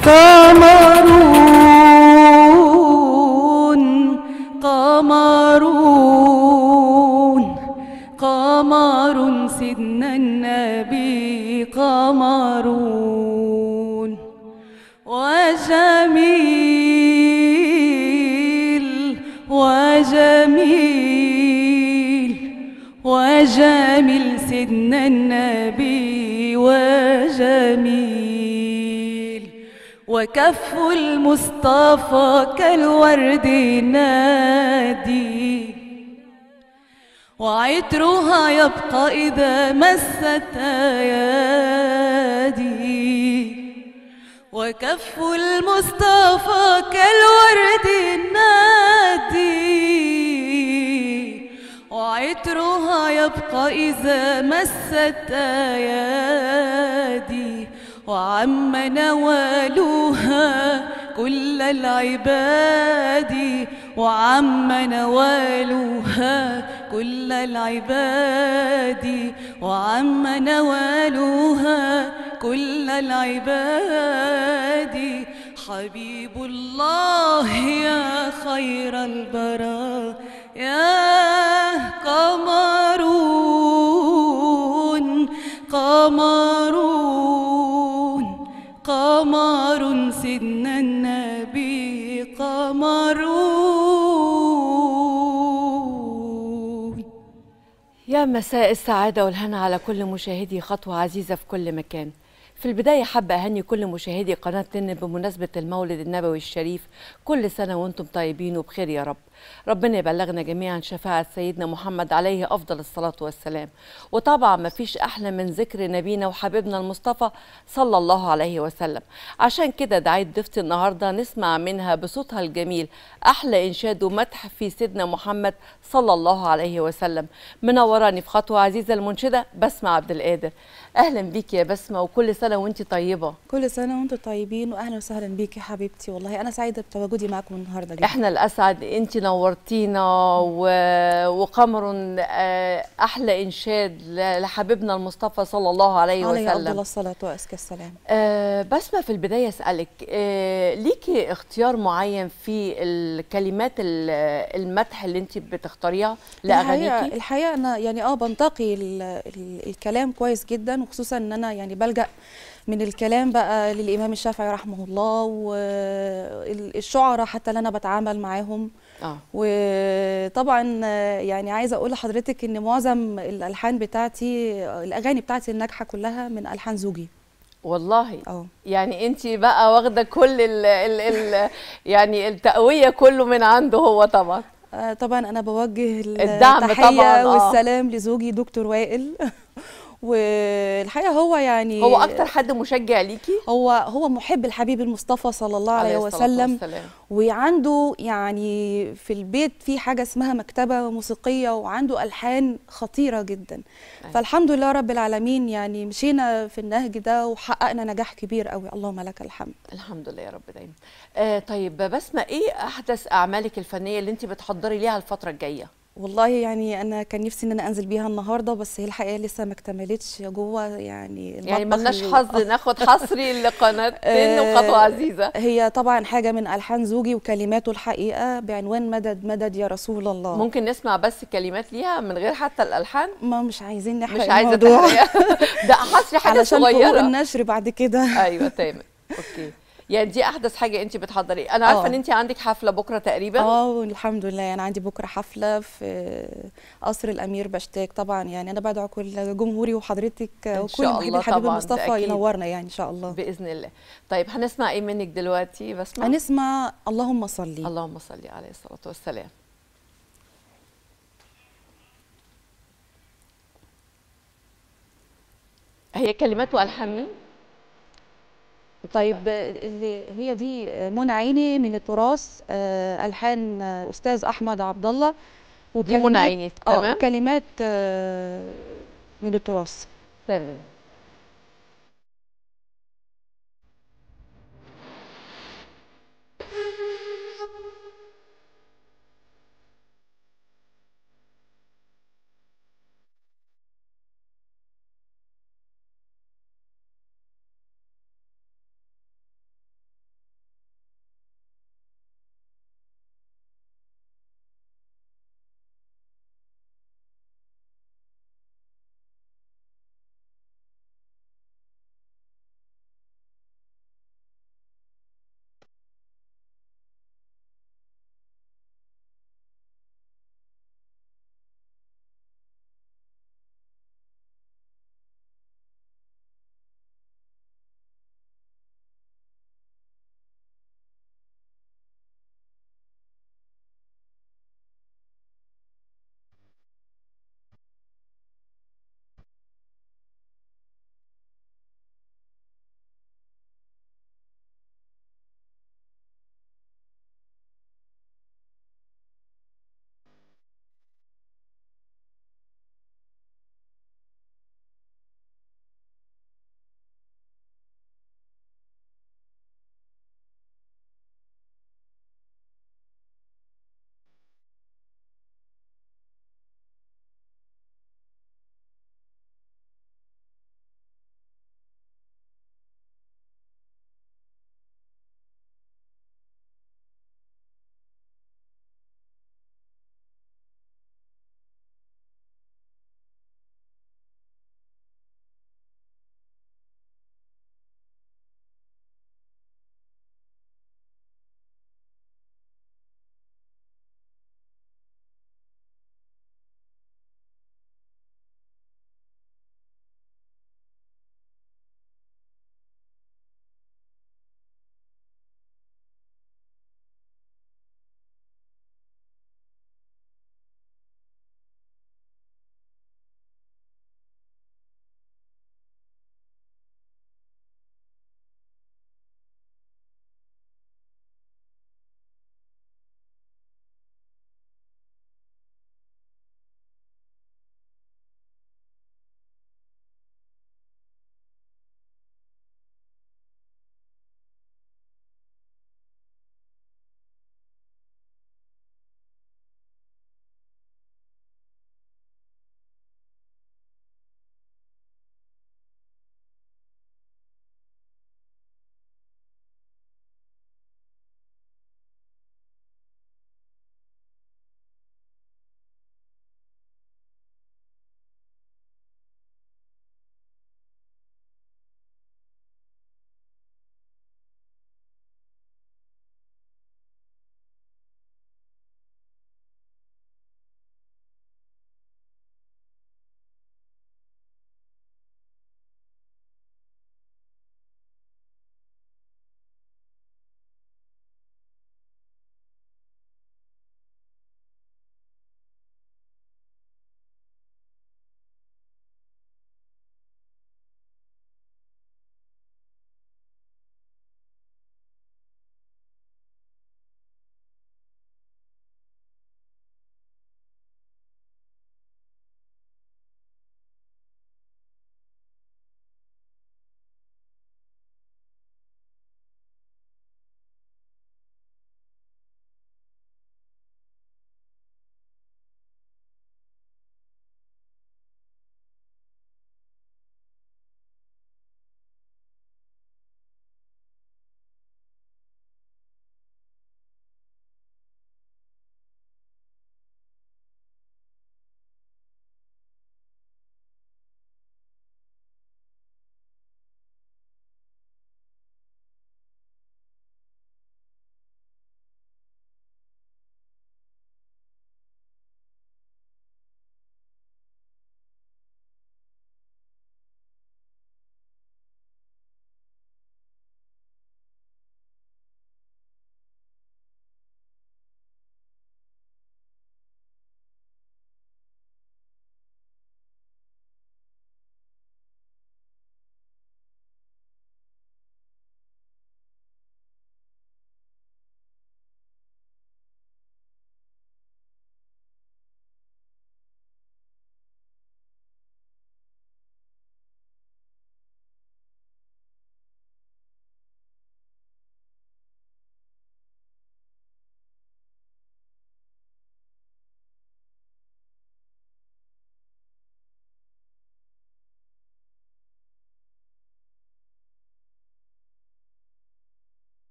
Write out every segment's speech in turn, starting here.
قمرون قمرون قمر سيدنا النبي قمرون وجميل وجميل وجميل سيدنا النبي وجميل وكف المصطفى كالورد نادي وعطرها يبقى إذا مست أيادي وكف المصطفى كالورد النادي وعطرها يبقى إذا مست أيادي وعم نوالها كل العباد وعم نوالها كل العباد وعم نوالها كل العباد حبيب الله يا خير البراء يا قمرون قمرون قمر سيدنا النبي قمرون يا مساء السعادة والهنا على كل مشاهدي خطوة عزيزة في كل مكان في البداية حابة أهني كل مشاهدي قناة تن بمناسبة المولد النبوي الشريف كل سنة وانتم طيبين وبخير يا رب ربنا يبلغنا جميعا شفاعة سيدنا محمد عليه أفضل الصلاة والسلام وطبعا ما فيش أحلى من ذكر نبينا وحبيبنا المصطفى صلى الله عليه وسلم عشان كده دعيت ضيفتي النهاردة نسمع منها بصوتها الجميل أحلى إنشاد ومدح في سيدنا محمد صلى الله عليه وسلم منوراني في خطوة عزيزة المنشدة بسمة عبد القادر أهلا بيك يا بسمة وكل سنة وانت طيبة كل سنة وانتم طيبين واهلا وسهلا بيكي يا حبيبتي والله انا سعيدة بتواجدي معاكم النهارده جدا احنا الاسعد انت نورتينا و... وقمر آه، احلى انشاد ل- لحبيبنا المصطفى صلى الله عليه عليه افضل وسلم الصلاة وازكى السلام آه، بسمة في البداية اسألك آه، ليكي اختيار معين في الكلمات ال- المدح اللي انت بتختاريها الحقيقة, لأغانيكي الحقيقة انا يعني اه بنتقي ال ال الكلام كويس جدا وخصوصا ان انا يعني بلجأ من الكلام بقى للامام الشافعي رحمه الله والشعراء حتى اللي انا بتعامل معاهم اه وطبعا آه، يعني عايزه اقول لحضرتك ان معظم الالحان بتاعتي آه، الاغاني بتاعتي الناجحه كلها من الحان زوجي والله اه يعني انت بقى واخده كل ال ال ال يعني التقويه كله من عنده هو طبعا آه، طبعا انا بوجه الدعم التحيه طبعاً، آه. والسلام لزوجي دكتور وائل والحقيقه هو يعني هو اكتر حد مشجع ليكي هو هو محب الحبيب المصطفى صلى الله عليه الصلاة وسلم والسلام. وعنده يعني في البيت في حاجه اسمها مكتبه موسيقيه وعنده الحان خطيره جدا أيوة. فالحمد لله رب العالمين يعني مشينا في النهج ده وحققنا نجاح كبير قوي اللهم لك الحمد الحمد لله يا رب دايما آه طيب بسمة ايه احدث اعمالك الفنيه اللي انت بتحضري ليها الفتره الجايه والله يعني انا كان نفسي ان انا انزل بيها النهارده بس هي الحقيقه لسه ما اكتملتش جوه يعني يعني المطبخ ملناش ال- حظ ناخد حصري لقناه تن آه، وخطوه عزيزه هي طبعا حاجه من الحان زوجي وكلماته الحقيقه بعنوان مدد مدد يا رسول الله ممكن نسمع بس كلمات ليها من غير حتى الالحان ما مش عايزين نحرق مش عايزه الموضوع تحرية ده حصري حاجه علشان حقوق صغيره النشر بعد كده ايوه تمام اوكي يعني دي احدث حاجه انت بتحضري انا عارفه آه. ان انت عندك حفله بكره تقريبا اه الحمد لله انا عندي بكره حفله في قصر الامير بشتاك طبعا يعني انا بدعو كل جمهوري وحضرتك وكل شاء محبي الله الحبيب طبعاً، ده المصطفى أكيد. ينورنا يعني ان شاء الله باذن الله طيب هنسمع ايه منك دلوقتي بسمع هنسمع اللهم صلي اللهم صل عليه الصلاه والسلام هي كلمات والحان مين طيب اللي هي دي منى عيني من التراث آه، الحان آه، استاذ احمد عبد الله دي منى عيني اه تمام كلمات آه، من التراث تمام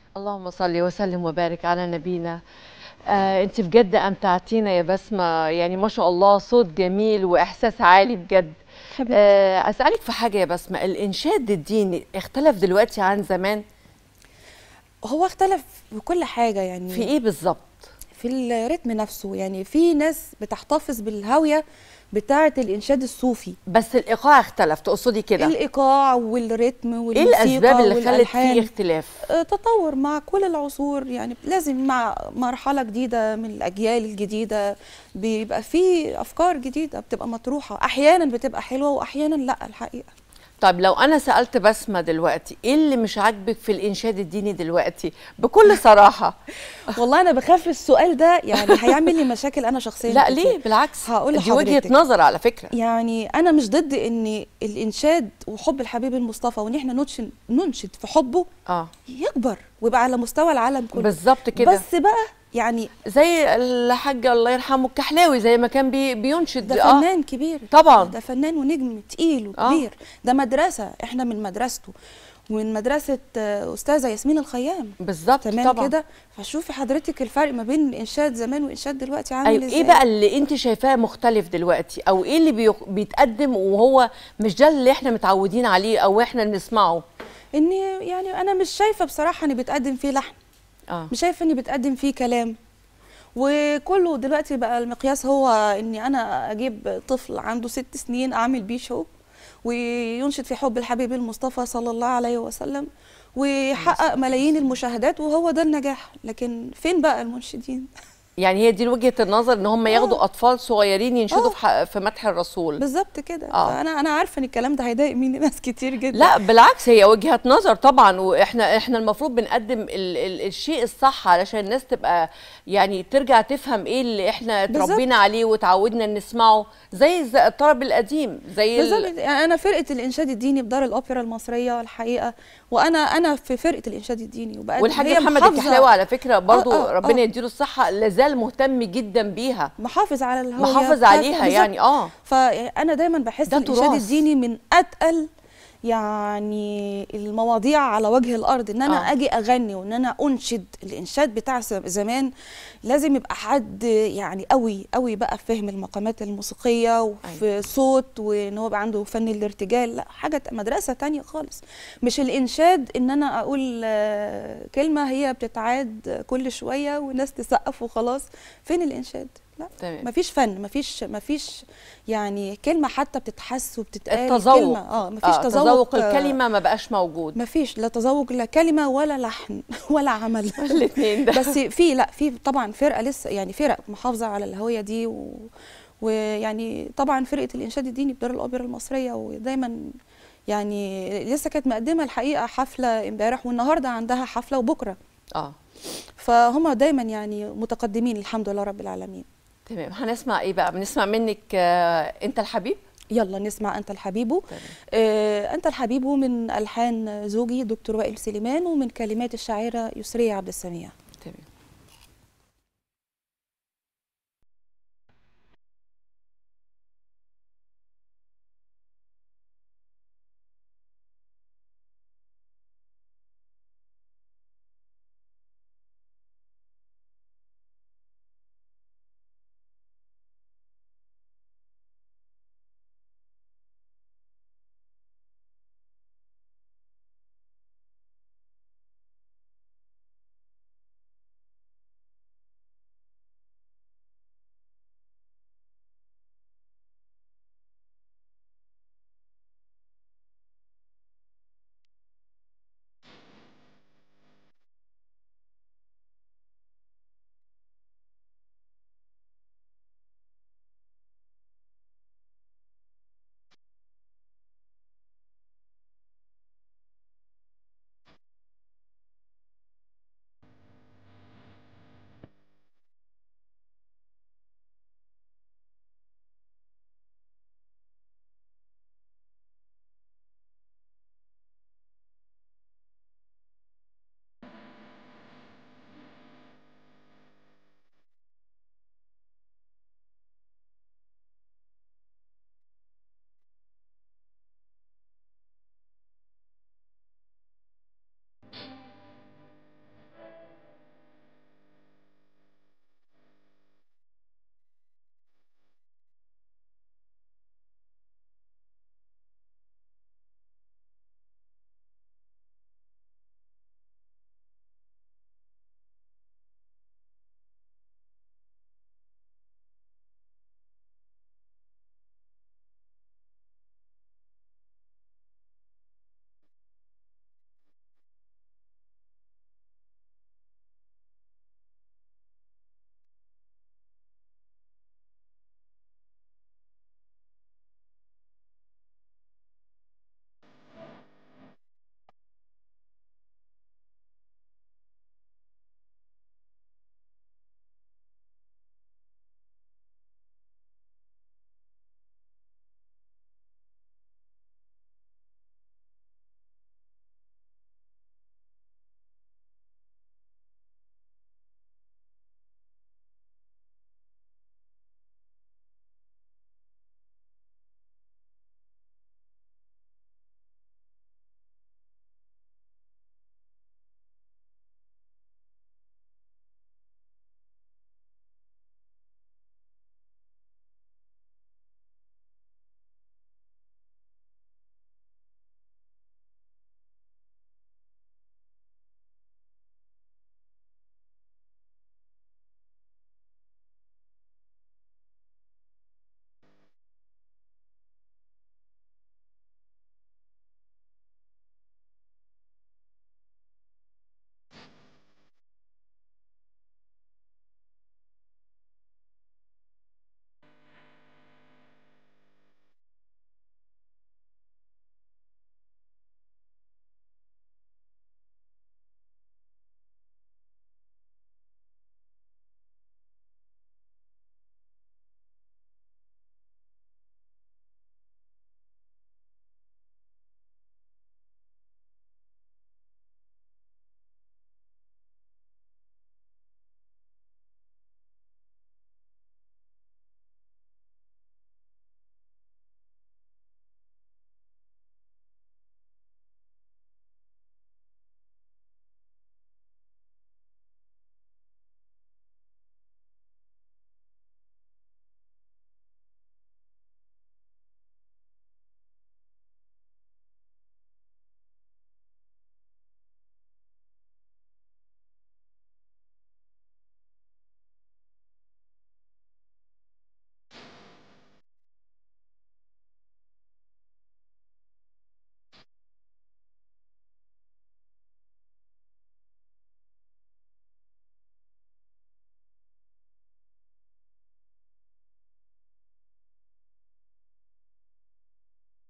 اللهم صل وسلم وبارك على نبينا آه انت بجد امتعتينا يا بسمه يعني ما شاء الله صوت جميل واحساس عالي بجد حبيبتي. آه اسالك في حاجه يا بسمه الانشاد الديني اختلف دلوقتي عن زمان هو اختلف بكل حاجه يعني في ايه بالظبط في الريتم نفسه يعني في ناس بتحتفظ بالهاويه بتاعه الانشاد الصوفي بس الايقاع اختلف تقصدي كده الايقاع والريتم ايه والموسيقى الاسباب اللي خلت والألحان. فيه اختلاف آه، تطور مع كل العصور يعني لازم مع مرحلة جديدة من الأجيال الجديدة بيبقى في أفكار جديدة بتبقى مطروحة أحيانا بتبقى حلوة وأحيانا لا الحقيقة طيب لو انا سالت بسمه دلوقتي ايه اللي مش عاجبك في الانشاد الديني دلوقتي بكل صراحه والله أنا بخاف السؤال ده يعني هيعمل لي مشاكل أنا شخصيا لا كتير. ليه بالعكس هقول دي وجهه لحضرتك. نظر على فكره يعني أنا مش ضد إن الإنشاد وحب الحبيب المصطفى وإن إحنا ننشد ننشد في حبه اه يكبر ويبقى على مستوى العالم كله بالظبط كده بس بقى يعني زي الحاج الله يرحمه الكحلاوي زي ما كان بي بينشد ده آه. فنان كبير طبعاً. ده فنان ونجم تقيل آه. وكبير ده مدرسه احنا من مدرسته ومن مدرسه آه، استاذه ياسمين الخيام بالظبط تمام طبعا كده فشوفي حضرتك الفرق ما بين انشاد زمان وانشاد دلوقتي عامل ايوه ازاي ايه بقى اللي انت شايفاه مختلف دلوقتي او ايه اللي بيخ... بيتقدم وهو مش ده اللي احنا متعودين عليه او احنا بنسمعه ان يعني انا مش شايفه بصراحه ان بيتقدم فيه لحن اه مش شايفه ان بيتقدم فيه كلام وكله دلوقتي بقى المقياس هو اني انا اجيب طفل عنده ست سنين اعمل بيه شو وينشد في حب الحبيب المصطفى صلى الله عليه وسلم ويحقق ملايين المشاهدات وهو ده النجاح لكن فين بقى المنشدين يعني هي دي وجهه النظر ان هم ياخدوا آه. اطفال صغيرين ينشدوا آه. في, ح... في مدح الرسول بالظبط كده آه. فانا انا عارفه ان الكلام ده هيضايق مني ناس كتير جدا لا بالعكس هي وجهه نظر طبعا واحنا احنا المفروض بنقدم ال ال الشيء الصح علشان الناس تبقى يعني ترجع تفهم ايه اللي احنا بالظبط. اتربينا عليه وتعودنا نسمعه زي الز- الطرب القديم زي ال- بالظبط يعني انا فرقه الانشاد الديني بدار الاوبرا المصريه الحقيقه وانا انا في فرقه الانشاد الديني وبقت والحاج هي محمد محافظة- الكحلاوي على فكره برضو آه، آه. ربنا يديله الصحه لازال مهتم جدا بيها محافظ على الهويه محافظ بتاعته. عليها بالظبط. يعني اه فانا دايما بحس ده الانشاد تراث. الديني من اتقل يعني المواضيع على وجه الارض ان انا آه. آه. اجي اغني وان انا انشد الانشاد بتاع ز- زمان لازم يبقى حد يعني قوي قوي بقى في فهم المقامات الموسيقيه وفي أيوة. صوت وان هو يبقى عنده فن الارتجال لا حاجه مدرسه تانية خالص مش الانشاد ان انا اقول آه، كلمه هي بتتعاد كل شويه والناس تسقف وخلاص فين الانشاد لا تمام مفيش فن مفيش مفيش يعني كلمه حتى بتتحس وبتتقال التذوق كلمة اه مفيش آه تذوق تذوق آه، الكلمه ما بقاش موجود مفيش لا تذوق لا كلمه ولا لحن ولا عمل الاثنين ده بس في لا في طبعا فرقه لسه يعني فرق محافظه على الهويه دي و ويعني طبعا فرقه الانشاد الديني بدار الاوبرا المصريه ودايما يعني لسه كانت مقدمه الحقيقه حفله امبارح والنهارده عندها حفله وبكره اه فهم دايما يعني متقدمين الحمد لله رب العالمين تمام هنسمع ايه بقى بنسمع منك آه انت الحبيب يلا نسمع انت الحبيب تمام. آه انت الحبيب من الحان زوجي دكتور وائل سليمان ومن كلمات الشاعره يسريه عبد السميع تمام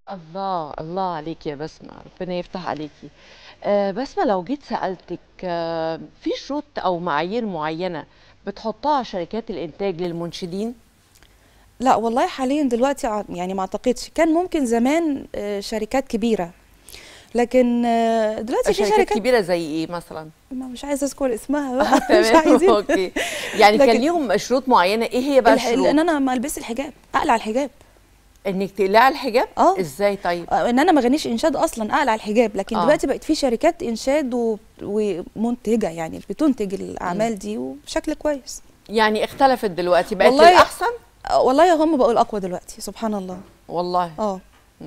الله الله عليك يا بسمة ربنا يفتح عليكي آه بسمة لو جيت سألتك آه في شروط أو معايير معينة بتحطها شركات الإنتاج للمنشدين لا والله حاليا دلوقتي ع- يعني ما اعتقدش كان ممكن زمان آه، شركات كبيره لكن آه، دلوقتي في شركات شركات كبيرة زي إيه مثلا؟ ما مش عايزه اذكر اسمها بقى مش تمام عايزين أوكي يعني كان لكن- ليهم شروط معينة إيه هي بقى الح- الشروط؟ ان انا ما البس الحجاب اقلع الحجاب إنك تقلعي الحجاب؟ آه. إزاي طيب؟ آه، ان انا ما غنيش انشاد اصلا اقلع الحجاب لكن آه. دلوقتي بقت في شركات انشاد و... ومنتجه يعني بتنتج الاعمال دي وبشكل كويس يعني اختلفت دلوقتي بقت والله- للأحسن؟ آه، والله هم بقوا الاقوى دلوقتي سبحان الله والله اه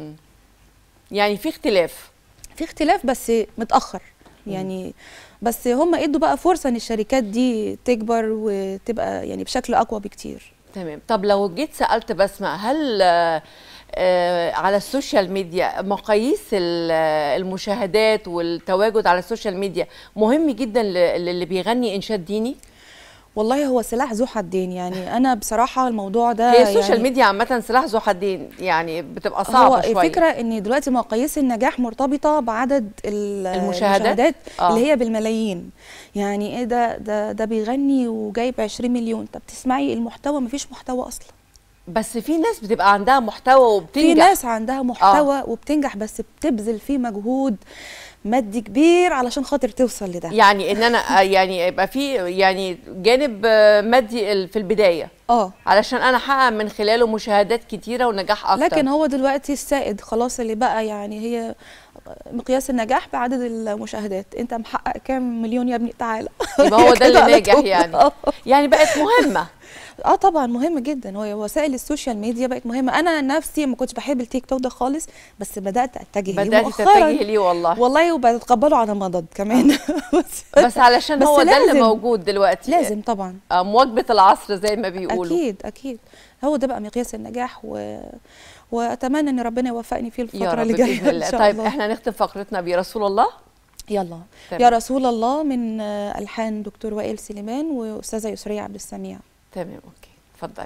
يعني في اختلاف في اختلاف بس متاخر يعني بس هم ادوا بقى فرصه ان الشركات دي تكبر وتبقى يعني بشكل اقوى بكتير تمام طب لو جيت سألت بسمة هل آه، آه، على السوشيال ميديا مقاييس ال- آه، المشاهدات والتواجد على السوشيال ميديا مهم جدا ل- للي بيغني إنشاد ديني والله هو سلاح ذو حدين يعني انا بصراحه الموضوع ده هي السوشيال يعني ميديا عامة سلاح ذو حدين يعني بتبقى هو صعبة شوية الفكره ان دلوقتي مقاييس النجاح مرتبطه بعدد ال- المشاهدات؟ آه. اللي هي بالملايين يعني ايه ده ده ده بيغني وجايب 20 مليون طب تسمعي المحتوى مفيش محتوى اصلا بس في ناس بتبقى عندها محتوى وبتنجح في ناس عندها محتوى آه. وبتنجح بس بتبذل فيه مجهود مادي كبير علشان خاطر توصل لده يعني ان انا آه، يعني يبقى في يعني جانب آه، مادي ال- في البداية اه علشان انا احقق من خلاله مشاهدات كتيرة ونجاح اكتر لكن هو دلوقتي السائد خلاص اللي بقى يعني هي مقياس النجاح بعدد المشاهدات انت محقق كام مليون يا ابني تعالى يبقى هو ده كده اللي على ناجح طول. يعني آه. يعني بقت مهمة اه طبعا مهم جدا هو وسائل السوشيال ميديا بقت مهمه انا نفسي ما كنتش بحب التيك توك ده خالص بس بدات اتجه ليه بدأت مؤخرا تتجهي ليه والله والله وبتقبله على مضض كمان بس بس علشان بس هو ده اللي لازم. موجود دلوقتي لازم طبعا آه، مواكبة العصر زي ما بيقولوا اكيد اكيد هو ده بقى مقياس النجاح و... واتمنى ان ربنا يوفقني فيه يا الفتره رب اللي جايه بإذن ان الله شاء طيب الله احنا نختم فقرتنا برسول الله يلا تمام. يا رسول الله من آه، الحان دكتور وائل سليمان واستاذه يسريه عبد السميع تمام اوكي اتفضلي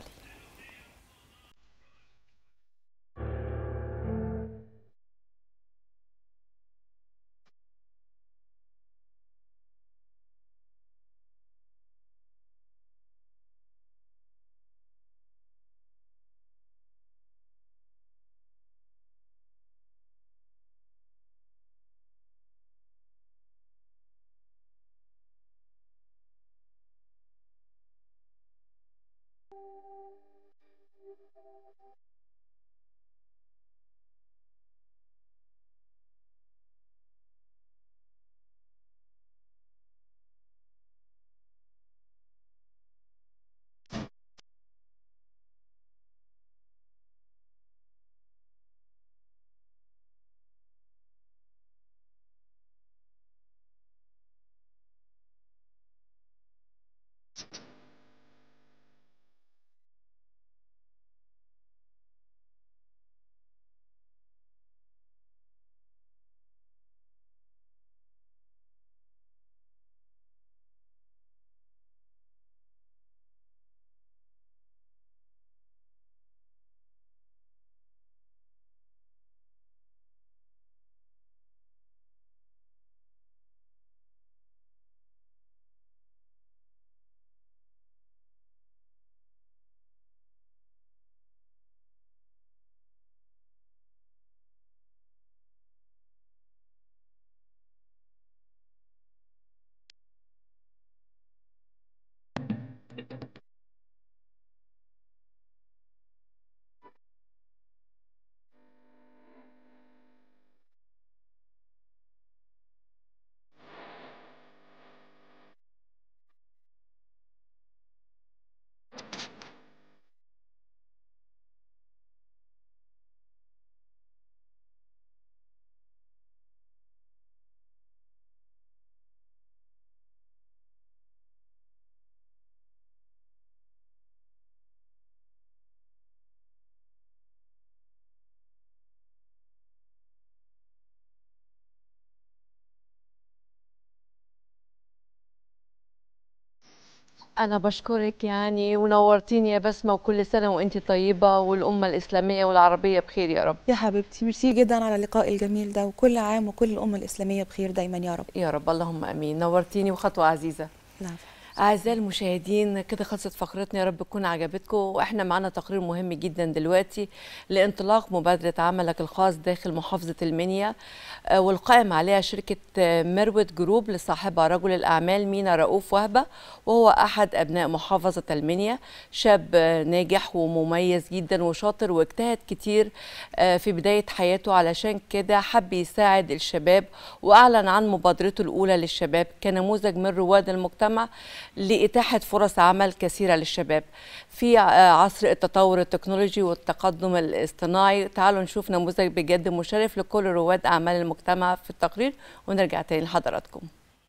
أنا بشكرك يعني ونورتيني يا بسمة وكل سنة وأنت طيبة والأمة الإسلامية والعربية بخير يا رب يا حبيبتي ميرسي جدا على اللقاء الجميل ده وكل عام وكل الأمة الإسلامية بخير دايما يا رب يا رب اللهم امين نورتيني وخطوه عزيزه نعم اعزائي المشاهدين كده خلصت فقرتنا يا رب تكون عجبتكم واحنا معانا تقرير مهم جدا دلوقتي لانطلاق مبادره عملك الخاص داخل محافظه المنيا آه، والقائم عليها شركه آه، مروت جروب لصاحبها رجل الاعمال مينا رؤوف وهبه وهو احد ابناء محافظه المنيا شاب آه، ناجح ومميز جدا وشاطر واجتهد كتير آه، في بدايه حياته علشان كده حب يساعد الشباب واعلن عن مبادرته الاولى للشباب كنموذج من رواد المجتمع لاتاحه فرص عمل كثيره للشباب في آه، عصر التطور التكنولوجي والتقدم الاصطناعي تعالوا نشوف نموذج بجد مشرف لكل رواد اعمال المجتمع في التقرير ونرجع تاني لحضراتكم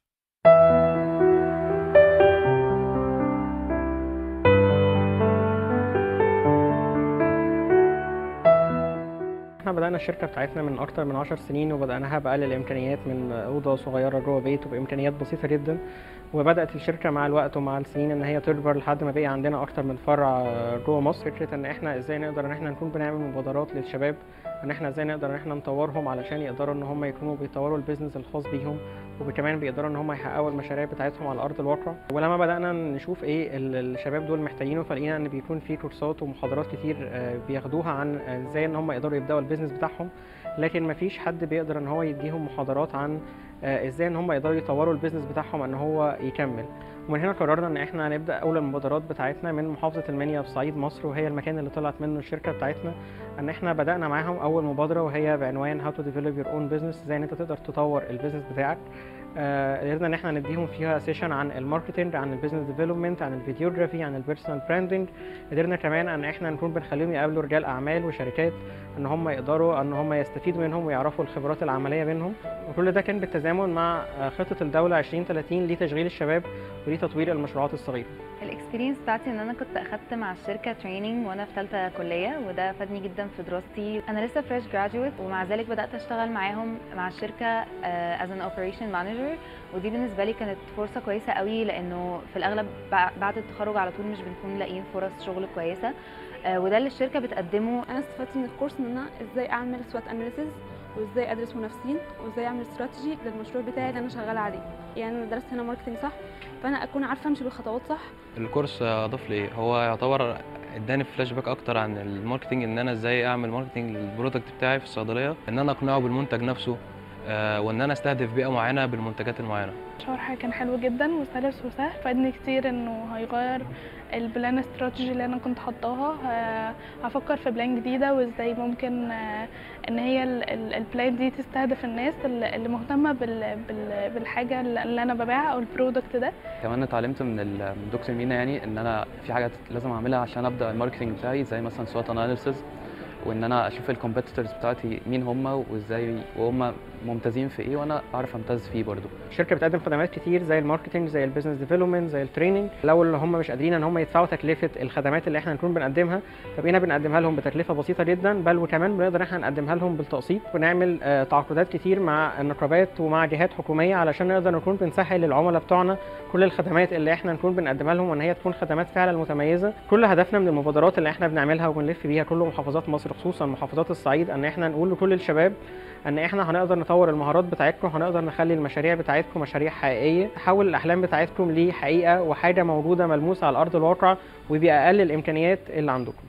احنا بدأنا الشركة بتاعتنا من أكتر من عشر سنين وبدأناها بأقل الإمكانيات من أوضة صغيرة جوه بيت وبإمكانيات بسيطة جدا وبدأت الشركة مع الوقت ومع السنين إن هي تكبر لحد ما بقي عندنا أكتر من فرع جوه مصر فكرة إن احنا إزاي نقدر إن احنا نكون بنعمل مبادرات للشباب إن احنا إزاي نقدر إن احنا نطورهم علشان يقدروا إن هم يكونوا بيطوروا البيزنس الخاص بيهم وكمان بيقدروا إن هم يحققوا المشاريع بتاعتهم على أرض الواقع ولما بدأنا نشوف إيه ال- الشباب دول محتاجينه فلقينا إن بيكون في كورسات ومحاضرات كتير آه، بياخدوها عن آه، إزاي إن هم يقدروا يبدأوا البيزنس بتاعهم لكن مفيش حد بيقدر ان هو يديهم محاضرات عن آه، ازاي ان هم يقدروا يطوروا البيزنس بتاعهم ان هو يكمل ومن هنا قررنا ان احنا نبدا اول المبادرات بتاعتنا من محافظه المنيا في صعيد مصر وهي المكان اللي طلعت منه الشركه بتاعتنا ان احنا بدانا معاهم اول مبادره وهي بعنوان هاو تو ديفلوب يور اون بزنس ازاي ان انت تقدر تطور البيزنس بتاعك آه، قدرنا ان احنا نديهم فيها سيشن عن الماركتنج عن البيزنس ديفلوبمنت عن الفيديوجرافي عن البيرسونال براندنج قدرنا كمان ان احنا نكون بنخليهم يقابلوا رجال اعمال وشركات ان هم يقدروا ان هم يستفيدوا منهم ويعرفوا الخبرات العمليه منهم وكل ده كان بالتزامن مع آه، خطه الدوله 2030 لتشغيل الشباب ولتطوير المشروعات الصغيره الاكسبيرينس بتاعتي ان انا كنت اخدت مع الشركه تريننج وانا في ثالثه كليه وده فادني جدا في دراستي انا لسه فريش جراجويت ومع ذلك بدات اشتغل معاهم مع الشركه از ان اوبريشن مانجر ودي بالنسبه لي كانت فرصه كويسه قوي لانه في الاغلب بع- بعد التخرج على طول مش بنكون لاقيين فرص شغل كويسه آه، وده اللي الشركه بتقدمه انا استفدت من الكورس ان انا ازاي اعمل سوات اناليسيز وازاي ادرس منافسين وازاي اعمل استراتيجي للمشروع بتاعي اللي انا شغاله عليه يعني انا درست هنا ماركتنج صح فانا اكون عارفه امشي بالخطوات صح الكورس اضاف لي هو يعتبر اداني فلاش باك اكتر عن الماركتنج ان انا ازاي اعمل ماركتنج للبرودكت بتاعي في الصيدليه ان انا اقنعه بالمنتج نفسه آه، وان انا استهدف بيئه معينه بالمنتجات المعينه شرح كان حلو جدا وسلس وسهل فادني كتير انه هيغير البلان استراتيجي اللي انا كنت حطاها ه- هفكر في بلان جديده وازاي ممكن آه، ان هي ال- ال- البلان دي تستهدف الناس اللي اللي مهتمه بال- بال- بالحاجه اللي انا ببيعها او البرودكت ده كمان اتعلمت من ال- من دكتور مينا يعني ان انا في حاجات لازم اعملها عشان ابدا الماركتنج بتاعي زي مثلا سوات اناليسيز وان انا اشوف الكومبيتيتورز بتاعتي مين هم وازاي وهم ممتازين في ايه وانا اعرف امتاز فيه برضو الشركه بتقدم خدمات كتير زي الماركتنج زي البيزنس ديفلوبمنت زي التريننج لو اللي هم مش قادرين ان هم يدفعوا تكلفه الخدمات اللي احنا نكون بنقدمها فبقينا بنقدمها لهم بتكلفه بسيطه جدا بل وكمان بنقدر احنا نقدمها لهم بالتقسيط ونعمل آه، تعاقدات كتير مع النقابات ومع جهات حكوميه علشان نقدر نكون بنسهل للعملاء بتوعنا كل الخدمات اللي احنا نكون بنقدمها لهم وان هي تكون خدمات فعلا متميزه كل هدفنا من المبادرات اللي احنا بنعملها وبنلف بيها كل محافظات مصر خصوصا محافظات الصعيد ان احنا نقول لكل الشباب ان احنا هنقدر نطور المهارات بتاعتكم هنقدر نخلي المشاريع بتاعتكم مشاريع حقيقيه نحول الاحلام بتاعتكم لحقيقه وحاجه موجوده ملموسه على ارض الواقع وباقل الامكانيات اللي عندكم